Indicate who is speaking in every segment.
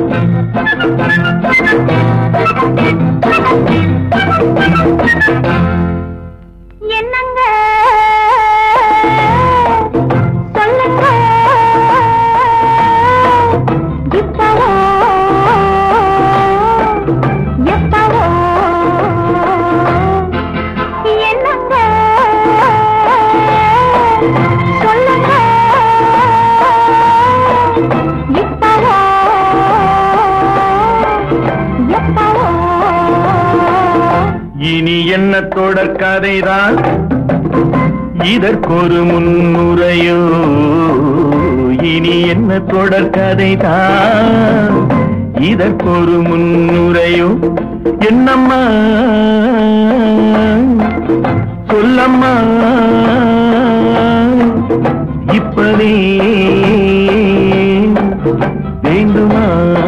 Speaker 1: என்னங்க சொல்லுங்க இப்பவோ எப்பவோ என்னங்க சொல்லுங்க இப்பவோ எப்பவோ
Speaker 2: இனி என்ன தொடர் கதைதான் இதற்கொரு முன்னுரையோ இனி என்ன தொடர் கதைதான் இதற்கொரு முன்னுரையோ என்னம்மா சொல்லம்மா இப்பவே வேண்டுமா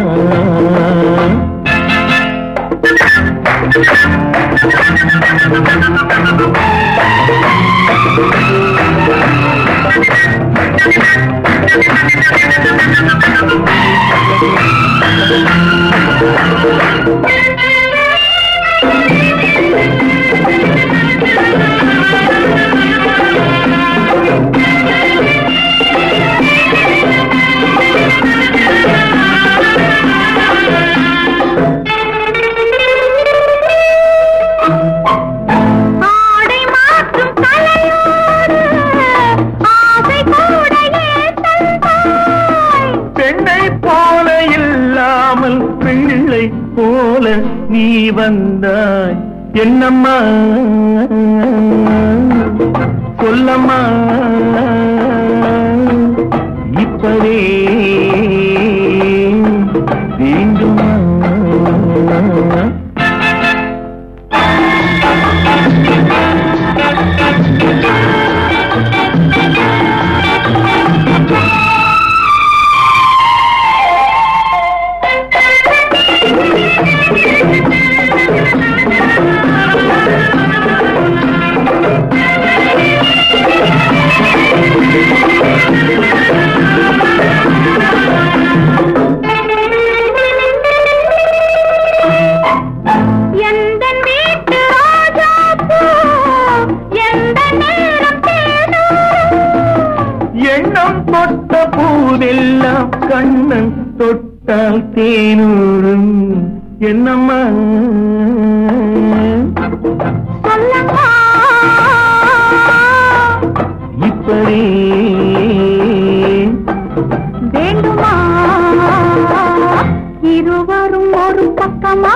Speaker 1: ஆடை மாற்றும் கலையோடு ஆசை கூட ஏத்தந்தாய்
Speaker 2: பெண்ணை போல இல்லாமல் பிள்ளை போல நீ வந்தாய் என்னம்மா சொல்லம்மா இப்பவே வேண்டுமா
Speaker 1: எந்தன் வீட்டு ரோஜாப்பூ எந்த நேரம் தேடும்
Speaker 2: எண்ணம் தொட்ட பூவெல்லாம் கண்ணன் தொட்டால் தேனூரும் என்னம்மா
Speaker 1: சொல்லம்மா
Speaker 2: இப்படி
Speaker 1: வேண்டுமா இருவரும் ஒரு பக்கமா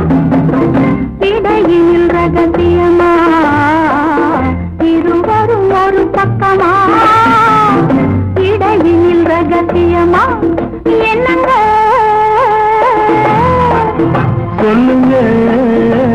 Speaker 1: இடையில் ரகசியமா இருவரும் ஒரு பக்கமா இடையில் ரகசியமா என்னங்க
Speaker 2: சொல்லுங்க